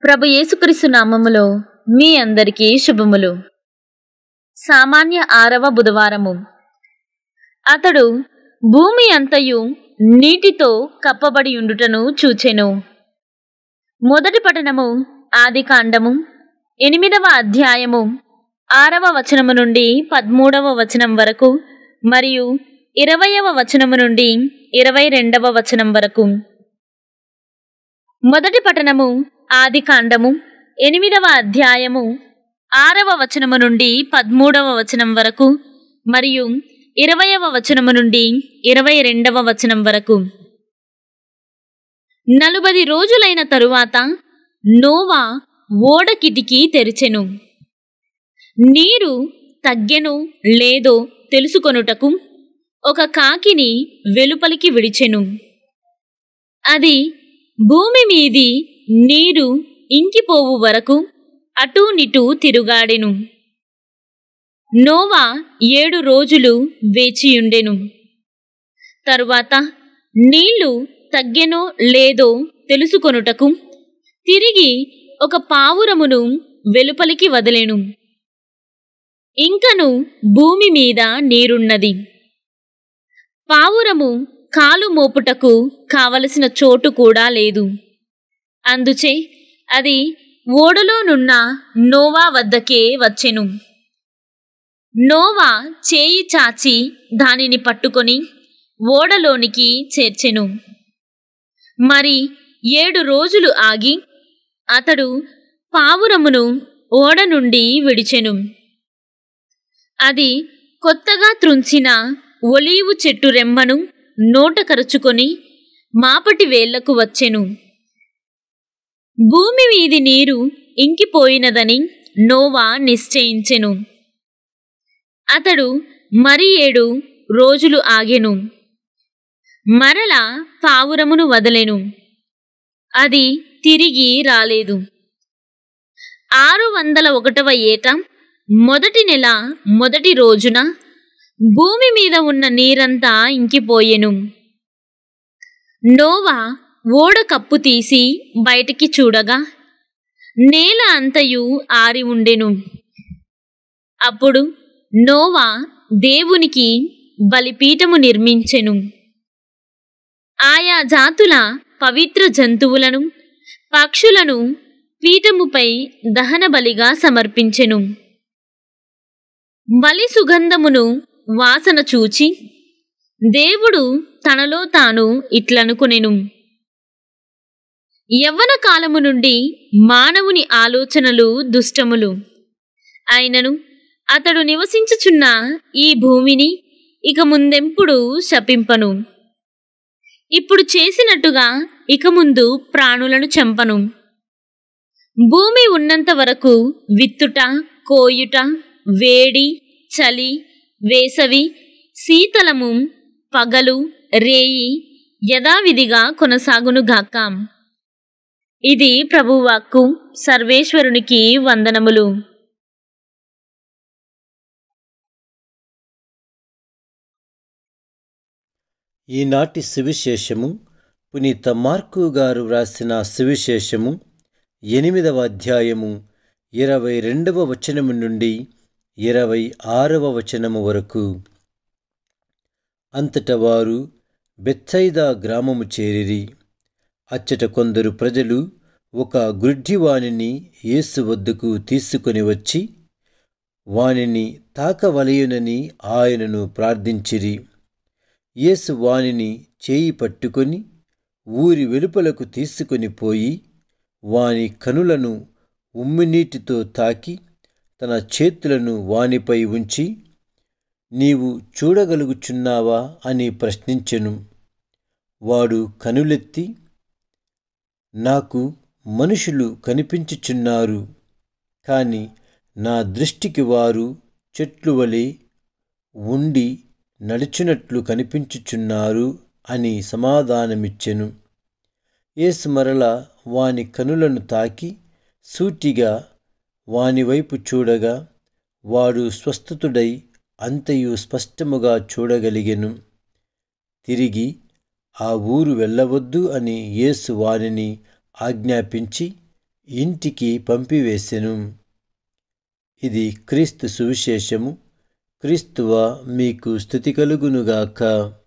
ప్రభు యేసుక్రీస్తు నామములో మీ అందరికీ శుభములు సామాన్య ఆరవ బుధవారము అతడు భూమి అంతయు నీటితో కప్పబడి ఉండుటను చూచెను మొదటి పఠనము ఆది కాండము ఎనిమిదవ అధ్యాయము ఆరవ వచనము నుండి పదమూడవ వచనం వరకు మరియు ఇరవయవ వచనము నుండి ఇరవై రెండవ వచనం వరకు మొదటి పఠనము ఆది కాండము ఎనిమిదవ అధ్యాయము ఆరవ వచనము నుండి పదమూడవ వచనం వరకు మరియు ఇరవయవ వచనము నుండి ఇరవై రెండవ వచనం వరకు నలుబది రోజులైన తరువాత నోవా ఓడ కిటికీ తెరిచెను నీరు తగ్గెను లేదో తెలుసుకొనుటకు ఒక కాకిని వెలుపలికి విడిచెను అది భూమి మీది నీరు ఇంకిపోవు వరకు అటూనిటూ తిరుగాడెను నోవా ఏడు రోజులు వేచియుండెను తరువాత నీళ్లు తగ్గెనో లేదో తెలుసుకొనుటకు తిరిగి ఒక పావురమును వెలుపలికి వదిలెను ఇంకను భూమి మీద నీరున్నది పావురము కాలు మోపుటకు కావలసిన చోటు కూడా లేదు అందుచే అది ఓడలోనున్న నోవా వద్దకే వచ్చెను నోవా చేయి చాచి దానిని పట్టుకొని ఓడలోనికి చేర్చెను మరి ఏడు రోజులు ఆగి అతడు పావురమును ఓడ నుండి విడిచెను అది కొత్తగా త్రుంచిన ఒలీవు చెట్టు రెమ్మను నోట కరుచుకొని మాపటి వేళ్లకు వచ్చెను భూమి మీది నీరు ఇంకిపోయినదని నోవా నిశ్చయించెను అతడు మరి ఏడు రోజులు ఆగెను మరల పావురమును వదలెను అది తిరిగి రాలేదు ఆరు వందల ఒకటవ ఏట మొదటి నెల మొదటి రోజున భూమి మీద ఉన్న నీరంతా ఇంకిపోయెను నోవా ఓడ కప్పు తీసి బయటికి చూడగా నేల అంతయు ఆరి ఉండెను అప్పుడు నోవా దేవునికి బలిపీఠము నిర్మించెను ఆయా జాతుల పవిత్ర జంతువులను పక్షులను పీఠముపై దహన బలిగా సమర్పించెను బలి సుగంధమును వాసన చూచి దేవుడు తనలో తాను ఇట్లనుకొనెను యవ్వన కాలము నుండి మానవుని ఆలోచనలు దుష్టములు అయినను అతడు నివసించుచున్న ఈ భూమిని ఇక ముందెంపుడు శపింపను ఇప్పుడు చేసినట్టుగా ఇక ముందు ప్రాణులను చంపను భూమి ఉన్నంత వరకు విత్తుట కోయుట వేడి చలి వేసవి శీతలము పగలు రేయి యథావిధిగా కొనసాగునుగాక ఇది ప్రభువాక్కు సర్వేశ్వరునికి వందనములు ఈనాటి సువిశేషము పునీత మార్కు గారు వ్రాసిన సువిశేషము ఎనిమిదవ అధ్యాయము ఇరవై రెండవ వచనము నుండి ఇరవై ఆరవ వచనము వరకు అంతట వారు బెత్సైదా గ్రామము చేరిరి అచ్చట కొందరు ప్రజలు ఒక గుడ్డివానిని యేసు వద్దకు తీసుకొని వచ్చి వానిని తాకవలయునని ఆయనను ప్రార్థించిరి యేసు వానిని చేయి పట్టుకొని ఊరి వెలుపలకు తీసుకొని పోయి వాని కనులను ఉమ్మినీటితో తాకి తన చేతులను వానిపై ఉంచి నీవు చూడగలుగుచున్నావా అని ప్రశ్నించెను వాడు కనులెత్తి నాకు మనుషులు కనిపించుచున్నారు కాని నా దృష్టికి వారు చెట్లు వలె ఉండి నడిచినట్లు కనిపించుచున్నారు అని సమాధానమిచ్చెను యేసు మరల వాని కనులను తాకి సూటిగా వానివైపు చూడగా వాడు స్వస్థతుడై అంతయు స్పష్టముగా చూడగలిగెను తిరిగి ఆ ఊరు వెళ్ళవద్దు అని యేసు వానిని ఆజ్ఞాపించి ఇంటికి పంపివేసెను ఇది క్రీస్తు సువిశేషము క్రీస్తువ మీకు స్థుతి కలుగునుగాక